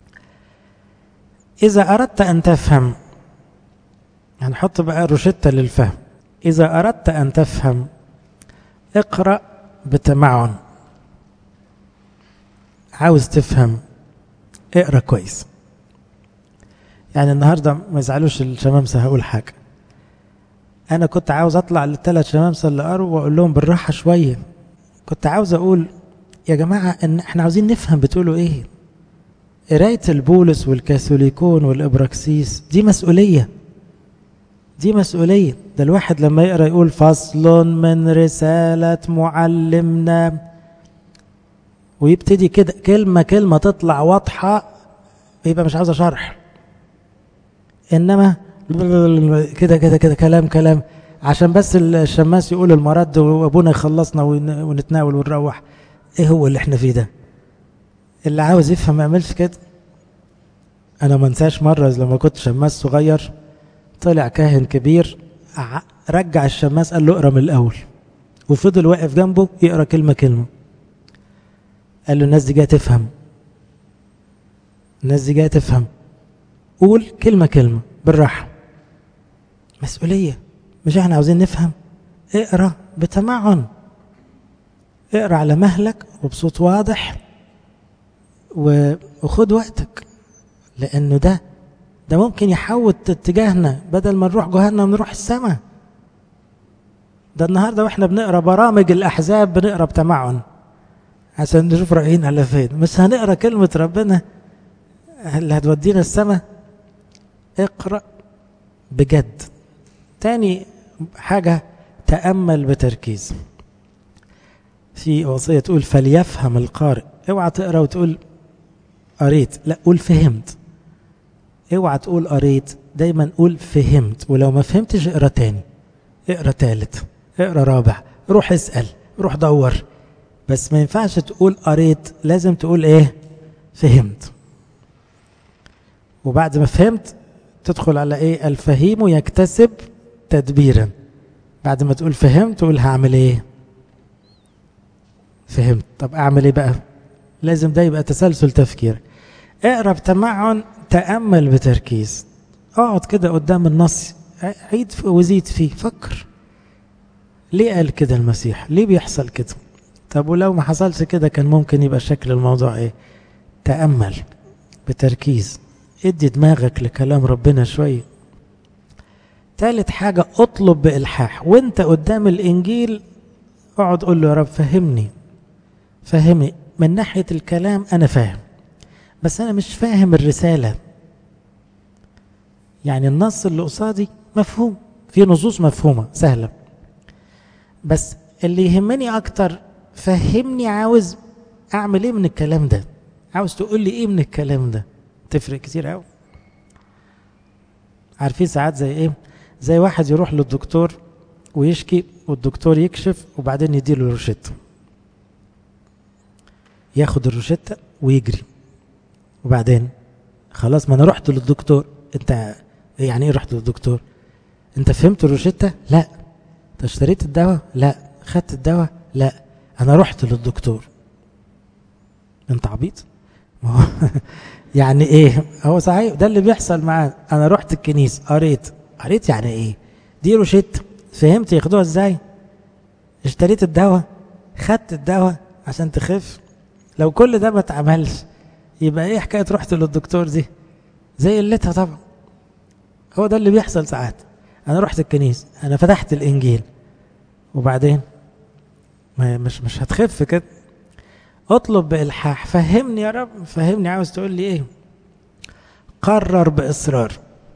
إذا أردت أن تفهم هنحط بقى روشتة للفهم إذا أردت أن تفهم اقرأ بتمعن عاوز تفهم اقرأ كويس يعني النهاردة ما يزعلوش الشمامسة هقول حاجة أنا كنت عاوز أطلع للثلاث شمامسة اللي قروا وأقول لهم بالراحة شوية كنت عاوز أقول يا جماعة إن إحنا عاوزين نفهم بتقولوا إيه قراية البولس والكاثوليكون والإبراكسيس دي مسؤولية دي مسؤولية ده الواحد لما يقرأ يقول فصل من رسالة معلمنا ويبتدي كده كلمة كلمة تطلع واضحة يبقى مش عاوزة شرح إنما كده كده كده كلام كلام عشان بس الشماس يقول المرد وابونا يخلصنا ونتناول ونروح ايه هو اللي احنا فيه ده اللي عاوز يفهم ما يعملش كده انا ما انساش مره لما كنت شماس صغير طلع كاهن كبير رجع الشماس قال له اقرا من الاول وفضل واقف جنبه يقرا كلمه كلمه قال له الناس دي جايه تفهم الناس دي جايه تفهم قول كلمه كلمه بالراحه مسؤوليه مش احنا عاوزين نفهم اقرا بتمعن اقرا على مهلك وبصوت واضح وخد وقتك لانه ده ده ممكن يحوط اتجاهنا بدل ما نروح جهنم نروح السماء ده النهارده واحنا بنقرا برامج الاحزاب بنقرا بتمعن عشان نشوف رايحين على فين مش هنقرا كلمه ربنا اللي هتودينا السماء اقرا بجد تاني حاجه تامل بتركيز في وصيه تقول فليفهم القارئ اوعى تقرا وتقول قريت لا قول فهمت اوعى تقول قريت دايما قول فهمت ولو ما فهمتش اقرا تاني اقرا تالت اقرا رابع روح اسال روح دور بس ما ينفعش تقول قريت لازم تقول ايه فهمت وبعد ما فهمت تدخل على ايه الفهيم يكتسب تدبيرا بعد ما تقول فهمت تقول هعمل ايه فهمت طب اعمل ايه بقى لازم ده يبقى تسلسل تفكير اقرا بتمعن تامل بتركيز اقعد كده قدام النص عيد وزيد فيه فكر ليه قال كده المسيح ليه بيحصل كده طب ولو ما حصلش كده كان ممكن يبقى شكل الموضوع ايه تامل بتركيز ادي دماغك لكلام ربنا شويه تالت حاجة اطلب بإلحاح وانت قدام الإنجيل اقعد قول له يا رب فهمني فهمني من ناحية الكلام أنا فاهم بس أنا مش فاهم الرسالة يعني النص اللي قصادي مفهوم في نصوص مفهومة سهلة بس اللي يهمني أكتر فهمني عاوز أعمل إيه من الكلام ده عاوز تقول لي إيه من الكلام ده تفرق كتير قوي عارفين ساعات زي إيه زي واحد يروح للدكتور ويشكي والدكتور يكشف وبعدين يديله روشته ياخد الروشته ويجري وبعدين خلاص ما انا رحت للدكتور انت يعني ايه رحت للدكتور انت فهمت الروشته لا انت اشتريت الدواء لا خدت الدواء لا انا رحت للدكتور انت عبيط ما هو يعني ايه هو صحيح ده اللي بيحصل معاه انا رحت الكنيسه قريت قريت يعني ايه دي روشته فهمت ياخدوها ازاي اشتريت الدواء خدت الدواء عشان تخف لو كل ده ما اتعملش يبقى ايه حكايه رحت للدكتور دي زي قلتها طبعا هو ده اللي بيحصل ساعات انا رحت الكنيسه انا فتحت الانجيل وبعدين ما مش مش هتخف كده اطلب بالحاح فهمني يا رب فهمني عاوز تقول لي ايه قرر باصرار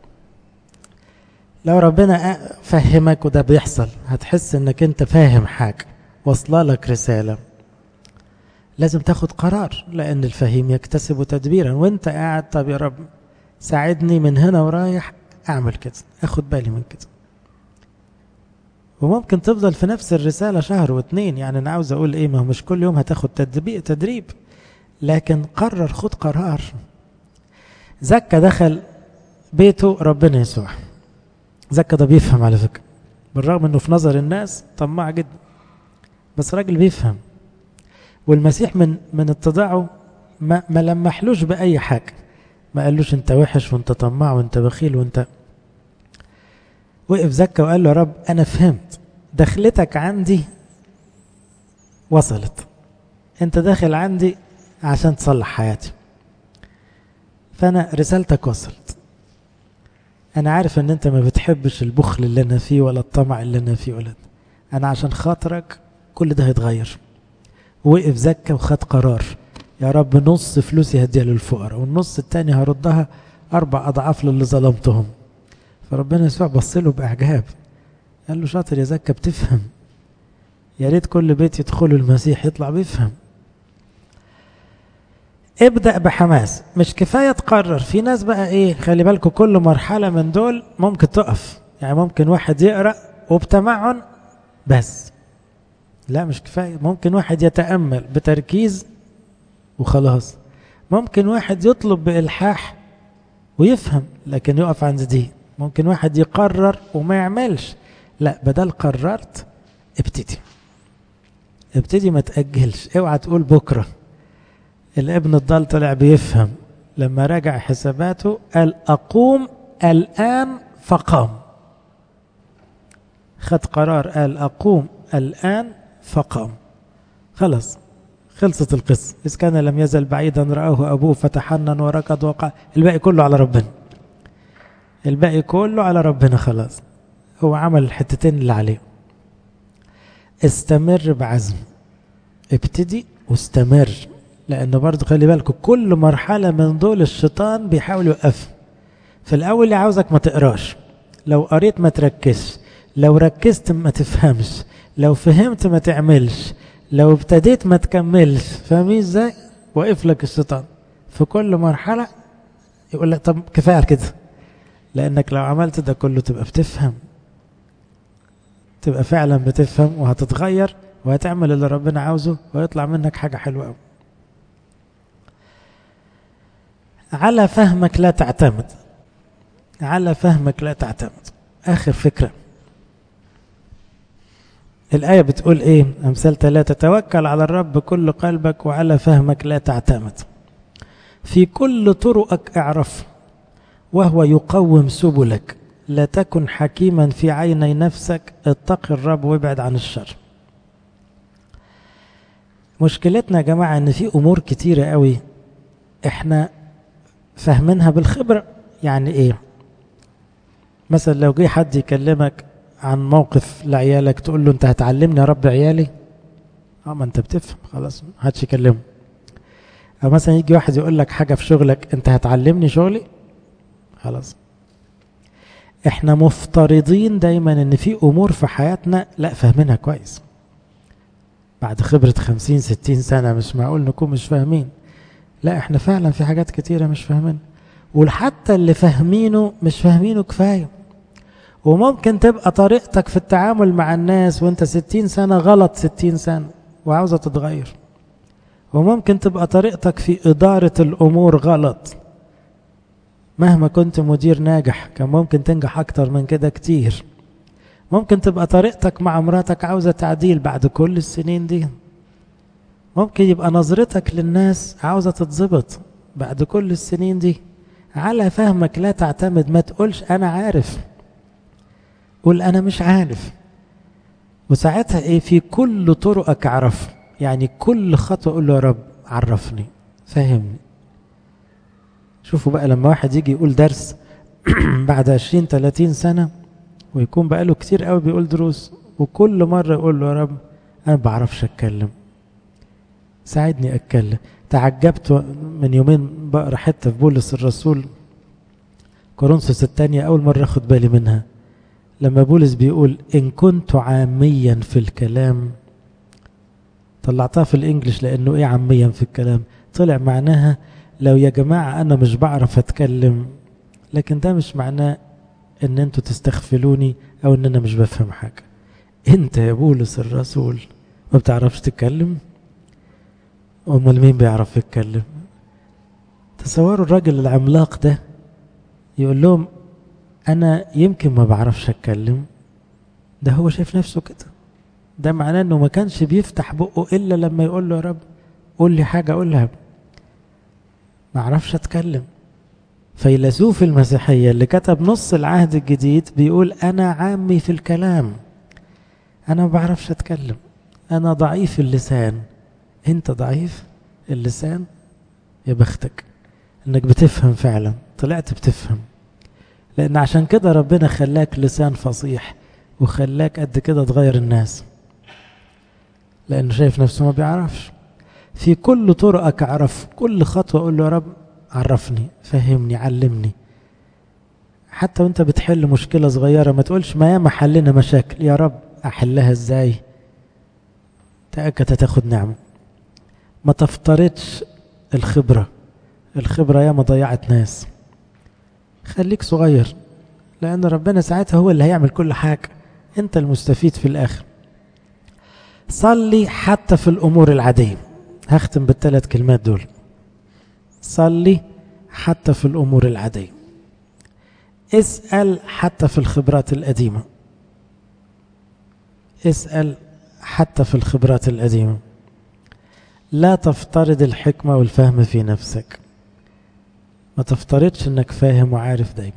لو ربنا فهمك وده بيحصل هتحس انك انت فاهم حاجه واصله لك رساله لازم تاخد قرار لان الفهيم يكتسب تدبيرا وانت قاعد طب يا رب ساعدني من هنا ورايح اعمل كده اخد بالي من كده وممكن تفضل في نفس الرسالة شهر واتنين يعني أنا عاوز أقول إيه ما هو مش كل يوم هتاخد تدريب, تدريب لكن قرر خد قرار زكا دخل بيته ربنا يسوع زكا ده بيفهم على فكرة بالرغم انه في نظر الناس طماع جدا بس راجل بيفهم والمسيح من من اتضاعه ما, ما لمحلوش بأي حاجة ما قالوش انت وحش وانت طماع وانت بخيل وانت وقف زكا وقال له يا رب انا فهمت دخلتك عندي وصلت انت داخل عندي عشان تصلح حياتي فانا رسالتك وصلت انا عارف ان انت ما بتحبش البخل اللي انا فيه ولا الطمع اللي انا فيه ولا انا عشان خاطرك كل ده هيتغير وقف زكا وخد قرار يا رب نص فلوسي هديها للفقراء والنص التاني هردها اربع اضعاف للي ظلمتهم فربنا يسوع بص له باعجاب قال له شاطر يا زكا بتفهم يا ريت كل بيت يدخلوا المسيح يطلع بيفهم ابدأ بحماس مش كفاية تقرر في ناس بقى ايه خلي بالكم كل مرحلة من دول ممكن تقف يعني ممكن واحد يقرأ وبتمعن بس لا مش كفاية ممكن واحد يتأمل بتركيز وخلاص ممكن واحد يطلب بإلحاح ويفهم لكن يقف عند دي ممكن واحد يقرر وما يعملش لا بدل قررت ابتدي ابتدي ما تأجلش اوعى تقول بكرة الابن الضال طلع بيفهم لما راجع حساباته قال أقوم الآن فقام خد قرار قال أقوم الآن فقام خلص خلصت القصة إذ كان لم يزل بعيدا رآه أبوه فتحنن وركض وقع الباقي كله على ربنا الباقي كله على ربنا خلاص هو عمل الحتتين اللي عليه استمر بعزم ابتدي واستمر لأن برضه خلي بالكم كل مرحلة من دول الشيطان بيحاول يوقف في الأول عاوزك ما تقراش لو قريت ما تركزش لو ركزت ما تفهمش لو فهمت ما تعملش لو ابتديت ما تكملش فاهمين ازاي وقف لك الشيطان في كل مرحلة يقول لك طب كفاية كده لأنك لو عملت ده كله تبقى بتفهم تبقى فعلا بتفهم وهتتغير وهتعمل اللي ربنا عاوزه ويطلع منك حاجة حلوة قوي على فهمك لا تعتمد على فهمك لا تعتمد آخر فكرة الآية بتقول إيه أمثال ثلاثة توكل على الرب بكل قلبك وعلى فهمك لا تعتمد في كل طرقك اعرف وهو يقوم سبلك لا تكن حكيما في عيني نفسك اتق الرب وابعد عن الشر مشكلتنا يا جماعة ان في امور كتيرة قوي احنا فاهمينها بالخبرة يعني ايه مثلا لو جه حد يكلمك عن موقف لعيالك تقول له انت هتعلمني يا رب عيالي اه ما انت بتفهم خلاص ما حدش يكلمه او مثلا يجي واحد يقول لك حاجة في شغلك انت هتعلمني شغلي خلاص احنا مفترضين دايما ان في امور في حياتنا لا فاهمينها كويس بعد خبرة خمسين ستين سنة مش معقول نكون مش فاهمين لا احنا فعلا في حاجات كتيرة مش فاهمين وحتى اللي فاهمينه مش فاهمينه كفاية وممكن تبقى طريقتك في التعامل مع الناس وانت ستين سنة غلط ستين سنة وعاوزة تتغير وممكن تبقى طريقتك في إدارة الأمور غلط مهما كنت مدير ناجح كان ممكن تنجح أكتر من كده كتير ممكن تبقى طريقتك مع مراتك عاوزة تعديل بعد كل السنين دي ممكن يبقى نظرتك للناس عاوزة تتظبط بعد كل السنين دي على فهمك لا تعتمد ما تقولش أنا عارف قول أنا مش عارف وساعتها إيه في كل طرقك اعرف يعني كل خطوة قول له يا رب عرفني فهمني شوفوا بقى لما واحد يجي يقول درس بعد 20 30 سنة ويكون بقاله كتير قوي بيقول دروس وكل مرة يقول له يا رب أنا ما بعرفش أتكلم ساعدني أتكلم تعجبت من يومين بقرا حتة في بولس الرسول كورنثوس الثانية أول مرة أخد بالي منها لما بولس بيقول إن كنت عاميا في الكلام طلعتها في الإنجليش لأنه إيه عاميا في الكلام طلع معناها لو يا جماعة أنا مش بعرف أتكلم لكن ده مش معناه ان انتوا تستغفلوني او ان انا مش بفهم حاجة انت يا بولس الرسول ما بتعرفش تتكلم امال مين بيعرف يتكلم تصوروا الراجل العملاق ده يقول لهم انا يمكن ما بعرفش اتكلم ده هو شايف نفسه كده ده معناه انه ما كانش بيفتح بقه الا لما يقول له يا رب قول لي حاجه اقولها ما اعرفش اتكلم فيلسوف المسيحية اللي كتب نص العهد الجديد بيقول أنا عامي في الكلام أنا ما بعرفش أتكلم أنا ضعيف اللسان أنت ضعيف اللسان يا بختك إنك بتفهم فعلا طلعت بتفهم لأن عشان كده ربنا خلاك لسان فصيح وخلاك قد كده تغير الناس لأنه شايف نفسه ما بيعرفش في كل طرقك أعرف كل خطوة أقول له يا رب عرفني فهمني علمني حتى وانت بتحل مشكلة صغيرة ما تقولش ما ياما حلنا مشاكل يا رب أحلها ازاي تأكد هتاخد نعمة ما تفترضش الخبرة الخبرة ياما ضيعت ناس خليك صغير لأن ربنا ساعتها هو اللي هيعمل كل حاجة انت المستفيد في الآخر صلي حتى في الأمور العادية هختم بالثلاث كلمات دول صلي حتى في الأمور العادية اسأل حتى في الخبرات القديمة اسأل حتى في الخبرات القديمة لا تفترض الحكمة والفهم في نفسك ما تفترضش انك فاهم وعارف دايما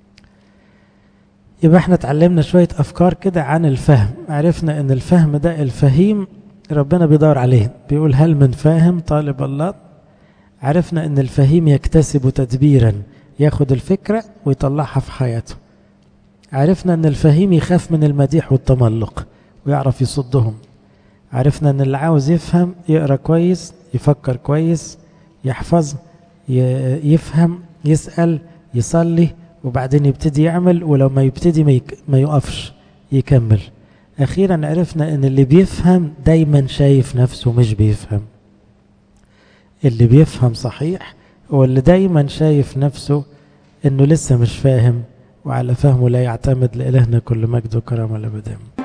يبقى احنا اتعلمنا شوية افكار كده عن الفهم عرفنا ان الفهم ده الفهيم ربنا بيدور عليه بيقول هل من فاهم طالب الله عرفنا ان الفهيم يكتسب تدبيرا ياخد الفكرة ويطلعها في حياته عرفنا ان الفهيم يخاف من المديح والتملق ويعرف يصدهم عرفنا ان اللي عاوز يفهم يقرا كويس يفكر كويس يحفظ يفهم يسأل يصلي وبعدين يبتدي يعمل ولو ما يبتدي ما, يك... ما يقفش يكمل أخيرا عرفنا أن اللي بيفهم دايما شايف نفسه مش بيفهم اللي بيفهم صحيح هو اللي دايما شايف نفسه أنه لسه مش فاهم وعلى فهمه لا يعتمد لإلهنا كل مجد وكرم الأبدان